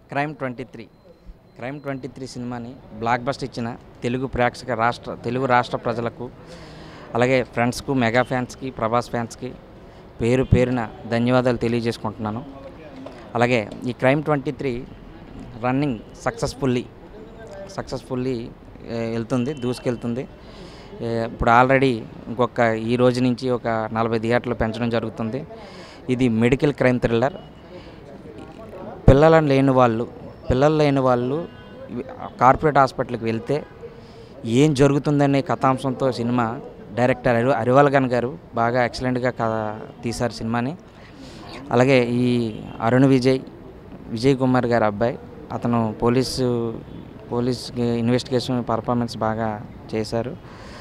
Crime twenty three crime twenty three సినిమాని block bust ఇచ్చిన తెలుగు ప్రేక్షక రాష్ట్ర తెలుగు రాష్ట్ర ప్రజలకు అలాగే ఫ్రెండ్స్కు మెగా ఫ్యాన్స్కి ప్రభాస్ ఫ్యాన్స్కి పేరు పేరున ధన్యవాదాలు తెలియజేసుకుంటున్నాను అలాగే ఈ crime twenty three running successfully successfully వెళ్తుంది దూసుకెళ్తుంది ఏ, ఇప్పుడు ఆల్రెడీ ఇంకొక ఈ రోజు నుంచి ఒక నలభై థియేటర్లు పెంచడం జరుగుతుంది ఇది మెడికల్ క్రైమ్ థ్రిల్లర్ పిల్లలను లేని వాళ్ళు పిల్లలు లేని వాళ్ళు ఇవి- కార్పొరేట్ హాస్పిటల్కి వెళ్తే ఏం జరుగుతుందనే కథాంశంతో సినిమా డైరెక్టర్ అరి అరివాల్గన్ గారు బాగా ఎక్సలెంట్గా కథ తీశారు సినిమాని అలాగే ఈ అరుణ్ విజయ్ విజయ్ కుమార్ గారి అబ్బాయి అతను పోలీసు పోలీస్ ఇన్వెస్టిగేషన్ పర్ఫార్మెన్స్ బాగా చేశారు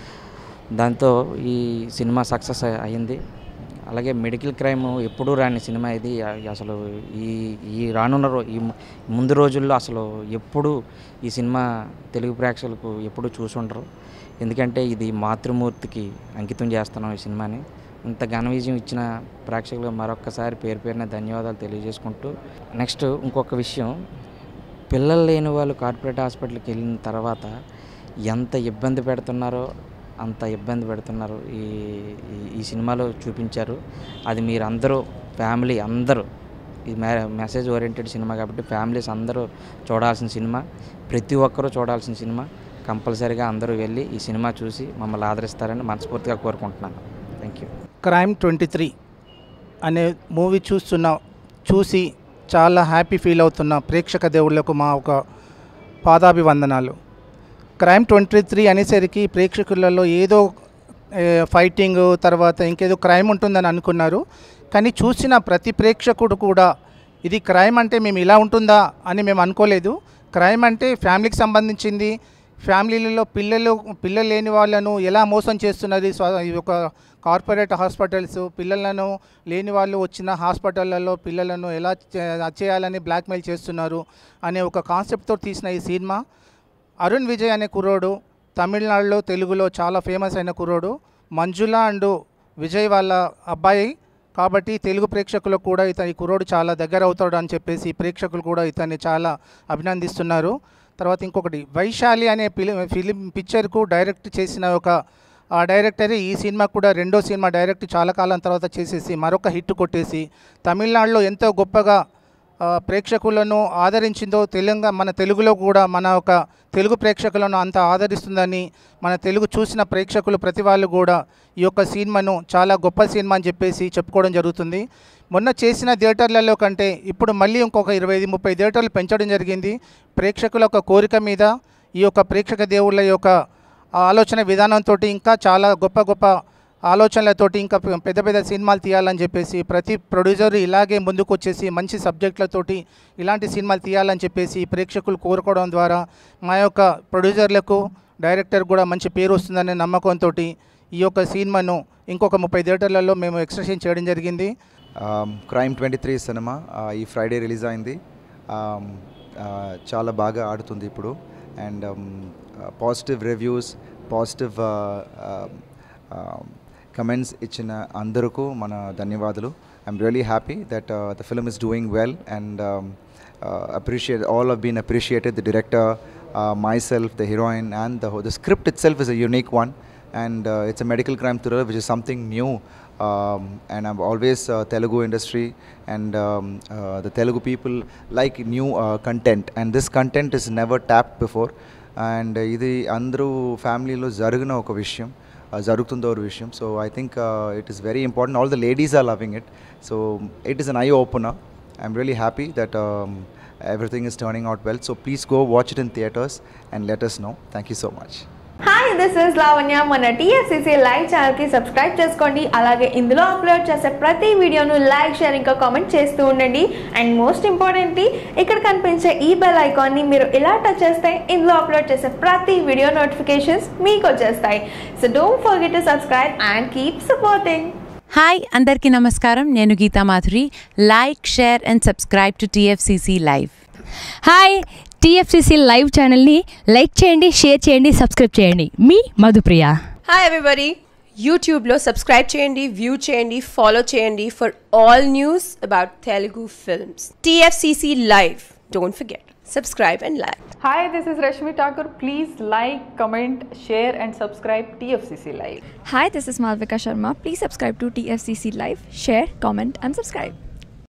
దాంతో ఈ సినిమా సక్సెస్ అయింది అలాగే మెడికల్ క్రైమ్ ఎప్పుడూ రాని సినిమా ఇది అ- అసలు ఈ ఈ రానున్న రో ఈ ము- ముందు రోజుల్లో అసలు ఎప్పుడు ఈ సినిమా తెలుగు ప్రేక్షకులకు ఎప్పుడు చూసుండరు ఎందుకంటే ఇది మాతృమూర్తికి అంకితం చేస్తున్నాం ఈ సినిమాని ఇంత ఘన విజయం ఇచ్చిన ప్రేక్షకులు మరొక్కసారి పేరు పేరున ధన్యవాదాలు తెలియజేసుకుంటూ నెక్స్ట్ ఇంకొక విషయం పిల్లలు లేని వాళ్ళు కార్పొరేట్ హాస్పిటల్కి వెళ్ళిన తర్వాత ఎంత ఇబ్బంది పెడుతున్నారో అంత ఇబ్బంది పెడుతున్నారు ఈ ఈ- ఈ సినిమాలో చూపించారు అది మీరు అందరూ ఫ్యామిలీ అందరూ ఇది మే మెసేజ్ ఓరియంటెడ్ సినిమా కాబట్టి ఫ్యామిలీస్ అందరూ చూడాల్సిన సినిమా ప్రతి ఒక్కరూ చూడాల్సిన సినిమా కంపల్సరీగా అందరూ వెళ్ళి ఈ సినిమా చూసి మమ్మల్ని ఆదరిస్తారని మనస్ఫూర్తిగా కోరుకుంటున్నాను thank you crime twenty three అనే మూవీ చూస్తున్న చూసి చాలా హ్యాపీ ఫీల్ అవుతున్న ప్రేక్షక దేవుళ్లకు మా ఒక పాదాభివందనాలు క్రైమ్ ట్వంటీ త్రీ అనేసరికి ప్రేక్షకులలో ఏదో ఏ, ఫైటింగ్ తర్వాత ఇంకేదో క్రైమ్ ఉంటుందని అనుకున్నారు కానీ చూసిన ప్రతి ప్రేక్షకుడు కూడా ఇది క్రైమ్ అంటే మేము ఇలా ఉంటుందా అని మేము అనుకోలేదు క్రైమ్ అంటే ఫ్యామిలీకి సంబంధించింది ఫ్యామిలీలలో పిల్లలు పిల్లలు లేని వాళ్ళను ఎలా మోసం చేస్తున్నది స్వ- ఈ ఒక కార్పొరేట్ హాస్పిటల్స్ పిల్లలను లేని వాళ్ళు వచ్చిన హాస్పిటళ్ళలో పిల్లలను ఎలా చే- చేయాలని బ్లాక్మెయిల్ చేస్తున్నారు అనే ఒక కాన్సెప్ట్తో తీసిన ఈ సినిమా అరుణ్ విజయ్ అనే కుర్రోడు తమిళనాడులో తెలుగులో చాలా ఫేమస్ అయిన కుర్రోడు మంజుల అండ్ విజయ్ వాళ్ళ అబ్బాయి కాబట్టి తెలుగు ప్రేక్షకులకు కూడా ఇతని కుర్రోడు చాలా దగ్గర అవుతాడు అని చెప్పేసి ప్రేక్షకులు కూడా ఇతన్ని చాలా అభినందిస్తున్నారు తర్వాత ఇంకొకటి వైశాలి అనే ఫిలిం ఫిలిం పిక్చర్కు డైరెక్ట్ చేసిన ఒక ఆ డైరెక్టరే ఈ సినిమా కూడా రెండో సినిమా డైరెక్ట్ చాలా కాలం తర్వాత చేసేసి మరొక హిట్ కొట్టేసి తమిళనాడులో ఎంతో గొప్పగా ఆ, ప్రేక్షకులను ఆదరించిందో తెలంగాణ మన తెలుగులో కూడా మన ఒక తెలుగు ప్రేక్షకులను అంత ఆదరిస్తుందని మన తెలుగు చూసిన ప్రేక్షకులు ప్రతి వాళ్ళు కూడా ఈ యొక్క సినిమాను చాలా గొప్ప సినిమా అని చెప్పేసి చెప్పుకోవడం జరుగుతుంది మొన్న చేసిన థియేటర్లలో కంటే ఇప్పుడు మళ్ళీ ఇంకొక ఇరవై ఐదు ముప్పై థియేటర్లు పెంచడం జరిగింది ప్రేక్షకుల యొక్క కోరిక మీద ఈ యొక్క ప్రేక్షక దేవుళ్ళ యొక్క ఆలోచన విధానంతో ఇంకా చాలా గొప్ప గొప్ప ఆలోచనలతోటి ఇంకా పె- పెద్ద పెద్ద సినిమాలు తీయాలని చెప్పేసి ప్రతి ప్రొడ్యూసర్ ఇలాగే ముందుకు వచ్చేసి మంచి సబ్జెక్టులతోటి ఇలాంటి సినిమాలు తీయాలని చెప్పేసి ప్రేక్షకులు కోరుకోవడం ద్వారా మా యొక్క ప్రొడ్యూసర్లకు డైరెక్టర్ కూడా మంచి పేరు వస్తుందనే నమ్మకంతో ఈ యొక్క సినిమాను ఇంకొక ముప్పై థియేటర్లలో మేము ఎక్స్టెన్షన్ చేయడం జరిగింది క్రైమ్ ట్వంటీ త్రీ సినిమా ఆ, ఈ ఫ్రైడే రిలీజ్ అయింది ఆమ్, ఆ, చాలా బాగా ఆడుతుంది ఇప్పుడు and positive reviews positive comments ఇచ్చిన అందరికీ మన ధన్యవాదాలు I'm really happy that the film is doing well and appreciate all of been appreciated the director myself, the heroine, and the whole, the script itself is a unique one, and uh, it's a medical crime thriller, which is something new. Um, and I'm always uh, Telugu industry and um, uh, the Telugu people like new uh, content, and this content is never tapped before. And uh, ఇది అందరూ ఫ్యామిలీలో జరిగిన ఒక విషయం uh, జరుగుతుందో ఒక విషయం so I think it is very important all the ladies are loving it so it is an eye opener I'm really happy that um, everything is turning out well. So please go watch it in theaters and let us know. Thank you so much. Hi this is Lavanya మన TSCC live ఛానల్కి subscribe చేసుకోండి అలాగే ఇందులో upload చేసే ప్రతి వీడియోను like share ఇంకా comment చేస్తూ ఉండండి అండ్ మోస్ట్ ఇంపార్టెంట్లీ ఇక్కడ కనిపించే ఈ బెల్ ఐకాన్ని మీరు ఇలా టచ్ చేస్తే ఇందులో అప్లోడ్ చేసే ప్రతి వీడియో నోటిఫికేషన్స్ మీకు వచ్చేస్తాయి so don't forget to subscribe and keep supporting hi అందరికీ నమస్కారం నేను Geetha Madhuri like share and subscribe to TFCC live hi TFCC live ఛానల్ని లైక్ చేయండి షేర్ చేయండి సబ్స్క్రైబ్ చేయండి మీ మధుప్రియ హాయ్ ఎవ్రీబడి యూట్యూబ్లో సబ్స్క్రైబ్ చేయండి వ్యూ చేయండి ఫాలో చేయండి for all news about Telugu films TFCC live Don't forget, subscribe and like. Hi, this is Rashmi Thakur. Please like, comment, share, and subscribe TFCC Live. Hi, this is Malvika Sharma. Please subscribe to TFCC Live, share, comment, and subscribe.